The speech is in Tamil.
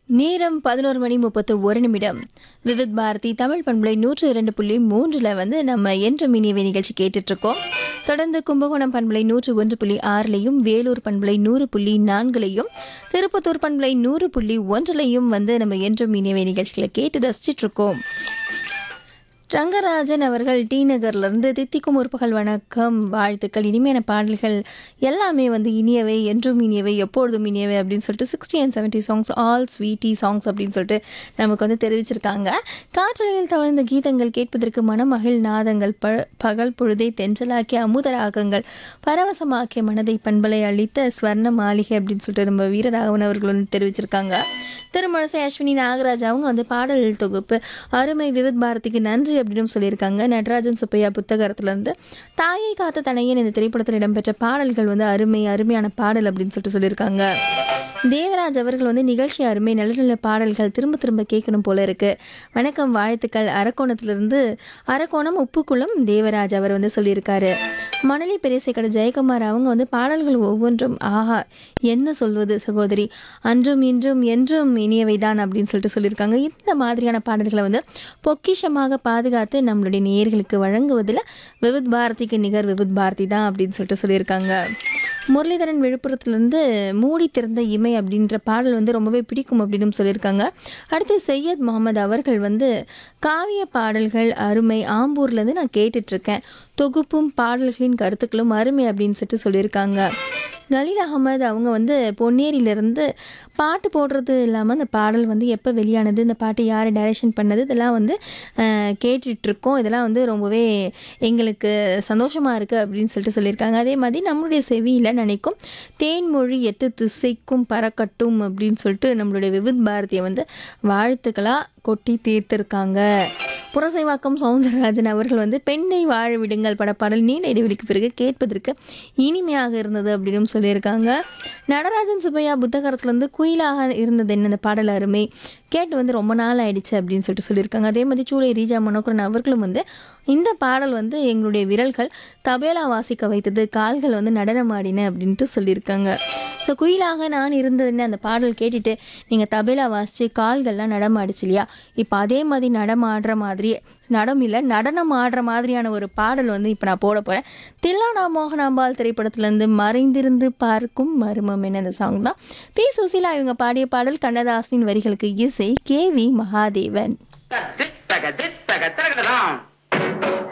நேரம் பதினோரு மணி முப்பத்து ஒரு நிமிடம் விவித் பாரதி தமிழ் பண்புலை நூற்று இரண்டு புள்ளி மூன்றில் வந்து நம்ம என்ற மினியவை நிகழ்ச்சி கேட்டுட்ருக்கோம் தொடர்ந்து கும்பகோணம் பண்புலை நூற்று ஒன்று புள்ளி ஆறுலையும் வேலூர் பண்புலை நூறு புள்ளி நான்குலையும் திருப்பத்தூர் பண்புலை நூறு புள்ளி ஒன்றுலையும் வந்து நம்ம என்ற மினியவை நிகழ்ச்சிகளை கேட்டு ரசிச்சிட்ருக்கோம் ரங்கராஜன் அவர்கள் டி நகர்லேருந்து தித்திக்கும் உறுப்புகள் வணக்கம் வாழ்த்துக்கள் இனிமையான பாடல்கள் எல்லாமே வந்து இனியவை என்றும் இனியவை எப்பொழுதும் இனியவை அப்படின்னு சொல்லிட்டு sixty and seventy songs all sweetie songs அப்படின்னு சொல்லிட்டு நமக்கு வந்து தெரிவிச்சிருக்காங்க காற்றலையில் தவழ்ந்த கீதங்கள் கேட்பதற்கு மனமகிழ் நாதங்கள் ப பகல் பொழுதை தென்றலாக்கிய அமுதராகங்கள் பரவசமாக்கிய மனதை பண்பலை அளித்த ஸ்வர்ண மாளிகை அப்படின்னு சொல்லிட்டு நம்ம வீரராகவன் அவர்கள் வந்து தெரிவிச்சிருக்காங்க திருமணசை அஸ்வினி நாகராஜ் அவங்க வந்து பாடல் தொகுப்பு அருமை விவித் பாரதிக்கு நன்றி அப்படின்னு சொல்லியிருக்காங்க நடராஜன் சுப்பையா புத்தகத்திலேருந்து தாயை காத்த தனையன் இந்த திரைப்படத்தில் இடம்பெற்ற பாடல்கள் வந்து அருமை அருமையான பாடல் அப்படின்னு சொல்லிட்டு சொல்லியிருக்காங்க தேவராஜ் அவர்கள் வந்து நிகழ்ச்சி அருமை நல்ல நல்ல பாடல்கள் திரும்ப திரும்ப கேட்கணும் போல இருக்கு வணக்கம் வாழ்த்துக்கள் அரக்கோணத்திலிருந்து அரக்கோணம் உப்புக்குளம் தேவராஜ் அவர் வந்து சொல்லியிருக்காரு மணலி பெரியசைக்கடை ஜெயக்குமார் அவங்க வந்து பாடல்கள் ஒவ்வொன்றும் ஆஹா என்ன சொல்வது சகோதரி அன்றும் இன்றும் என்றும் இனியவை தான் அப்படின்னு சொல்லிட்டு சொல்லியிருக்காங்க இந்த மாதிரியான பாடல்களை வந்து பொக்கிஷமாக பாதுகாத்து நம்மளுடைய நேயர்களுக்கு வழங்குவதில் விவித் பாரதிக்கு நிகர் விவித் பாரதி தான் அப்படின்னு சொல்லிட்டு சொல்லியிருக்காங்க முரளிதரன் விழுப்புரத்துலேருந்து மூடி திறந்த இமை அப்படின்ற பாடல் வந்து ரொம்பவே பிடிக்கும் அப்படின்னு சொல்லியிருக்காங்க அடுத்து சையத் முகமது அவர்கள் வந்து காவிய பாடல்கள் அருமை ஆம்பூர்லேருந்து நான் கேட்டுட்ருக்கேன் தொகுப்பும் பாடல்களின் கருத்துக்களும் அருமை அப்படின்னு சொல்லிட்டு சொல்லியிருக்காங்க கலீல் அகமது அவங்க வந்து பொன்னேரியிலேருந்து பாட்டு போடுறது இல்லாமல் அந்த பாடல் வந்து எப்போ வெளியானது இந்த பாட்டு யார் டைரக்ஷன் பண்ணது இதெல்லாம் வந்து அஹ், கேட்டுட்ருக்கோம் இதெல்லாம் வந்து ரொம்பவே எங்களுக்கு சந்தோஷமாக இருக்குது அப்படின்னு சொல்லிட்டு சொல்லியிருக்காங்க அதே மாதிரி நம்மளுடைய செவியில் நினைக்கும் தேன்மொழி எட்டு திசைக்கும் பறக்கட்டும் அப்படின்னு சொல்லிட்டு நம்மளுடைய விவித் பாரதியை வந்து வாழ்த்துக்களாக கொட்டி தீர்த்திருக்காங்க புரசைவாக்கம் சவுந்தரராஜன் அவர்கள் வந்து பெண்ணை வாழ விடுங்கள் படப்பாடல் நீண்ட இடைவெளிக்கு பிறகு கேட்பதற்கு இனிமையாக இருந்தது அப்படின்னு சொல்லியிருக்காங்க நடராஜன் சுப்பையா புத்தகரத்துலேருந்து குயிலாக இருந்தது என்ன இந்த பாடல் அருமை கேட்டு வந்து ரொம்ப நாள் ஆயிடுச்சு அப்படின்னு சொல்லிட்டு சொல்லியிருக்காங்க அதே மாதிரி சூளை ரீஜா மனோகரன் அவர்களும் வந்து இந்த பாடல் வந்து எங்களுடைய விரல்கள் தபேலா வாசிக்க வைத்தது கால்கள் வந்து நடனமாடின அப்படின்ட்டு சொல்லியிருக்காங்க ஸோ குயிலாக நான் இருந்ததுன்னு அந்த பாடல் கேட்டுட்டு நீங்கள் தபேலா வாசித்து கால்கள்லாம் நடமாடிச்சு இல்லையா இப்போ அதே மாதிரி நடமாடுற மாதிரி நடம் இல்லை நடனம் ஆடுற மாதிரியான ஒரு பாடல் வந்து இப்போ நான் போட போகிறேன் தில்லானா மோகனாம்பாள் திரைப்படத்துலேருந்து மறைந்திருந்து பார்க்கும் மர்மம் என்ன அந்த சாங் தான் பி சுசீலா இவங்க பாடிய பாடல் கண்ணதாசனின் வரிகளுக்கு இசை கே வி மகாதேவன் தித்தக தித்தக திரகதலாம்